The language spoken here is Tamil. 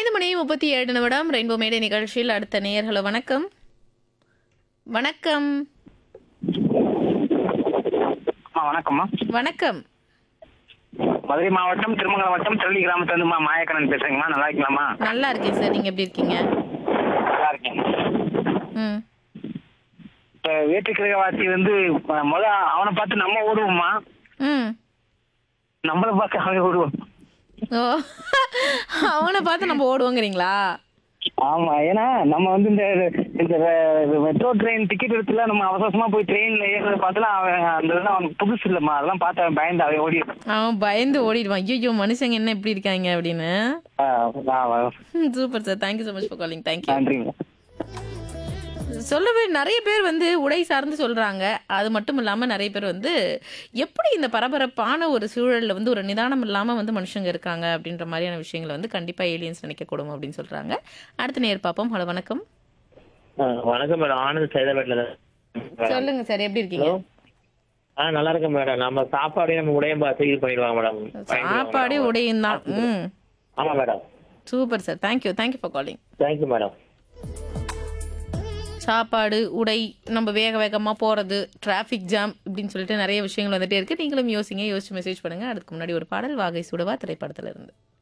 ஐந்து மணி முப்பத்தி ஏழு நிமிடம் ரெயின்போ மேடை நிகழ்ச்சியில் அடுத்த நேயர்களோ வணக்கம் வணக்கம் அம்மா வணக்கம்மா வணக்கம் மதுரை மாவட்டம் திருமங்கலம் வட்டம் திருளி கிராமத்துல இருந்து மாயக்கண்ணன் பேசுறேங்கம்மா நல்லா இருக்கீங்களாம்மா நல்லா இருக்கேன் சார் நீங்க எப்படி இருக்கீங்க நல்லா இருக்கேன் ம் இப்ப வேற்றுக்கிரகவாசி வந்து அஹ், முத அவனை பார்த்து நம்ம ஓடுவோம்மா ம் நம்மளை பார்த்து அவன் ஓடுவோம் ஓ அவனை பார்த்து நம்ம ஓடுவோங்கிறீங்களா ஆமா ஏன்னா நம்ம வந்து இந்த இந்த மெட்ரோ ட்ரெயின் டிக்கெட் எடுத்துல நம்ம அவசரமா போய் ட்ரெயின்ல ஏறத பார்த்துலாம் அவன் அந்த இதெல்லாம் அவனுக்கு புதுசு இல்லம்மா அதெல்லாம் பார்த்து அவன் பயந்து அவன் ஓடி அவன் பயந்து ஓடிடுவான் ஐயோ மனுஷங்க என்ன இப்படி இருக்காங்க அப்படின்னு super sir thank you so much for calling thank you நன்றிங்க சொல்லவே நிறைய பேர் வந்து உடை சார்ந்து சொல்றாங்க அது மட்டும் இல்லாம நிறைய பேர் வந்து எப்படி இந்த பரபரப்பான ஒரு சூழல்ல வந்து ஒரு நிதானம் இல்லாம வந்து மனுஷங்க இருக்காங்க அப்படின்ற மாதிரியான விஷயங்களை வந்து கண்டிப்பா ஏலியன்ஸ் நினைக்கக்கூடும் அப்படின்னு சொல்றாங்க அடுத்த நேர் பார்ப்போம் ஹலோ வணக்கம் ஆ, வணக்கம் மேடம் ஆனந்த் சைதாபேட்ல தான் சொல்லுங்க சார் எப்படி இருக்கீங்க ஆ நல்லா இருக்கேன் மேடம் நம்ம சாப்பாடே நம்ம உடையம் பார்த்து இது பண்ணிடுவாங்க மேடம் சாப்பாடு உடையும் தான் ம் ஆமா madam super sir thank you thank you for calling thank you madam சாப்பாடு உடை நம்ம வேக வேகமாக போகிறது டிராஃபிக் ஜாம் இப்படின்னு சொல்லிட்டு நிறைய விஷயங்கள் வந்துட்டே இருக்கு நீங்களும் யோசிங்க யோசிச்சு மெசேஜ் பண்ணுங்க அதுக்கு முன்னாடி ஒரு பாடல் வாகை சுடவா திரைப்படத்துல இருந்து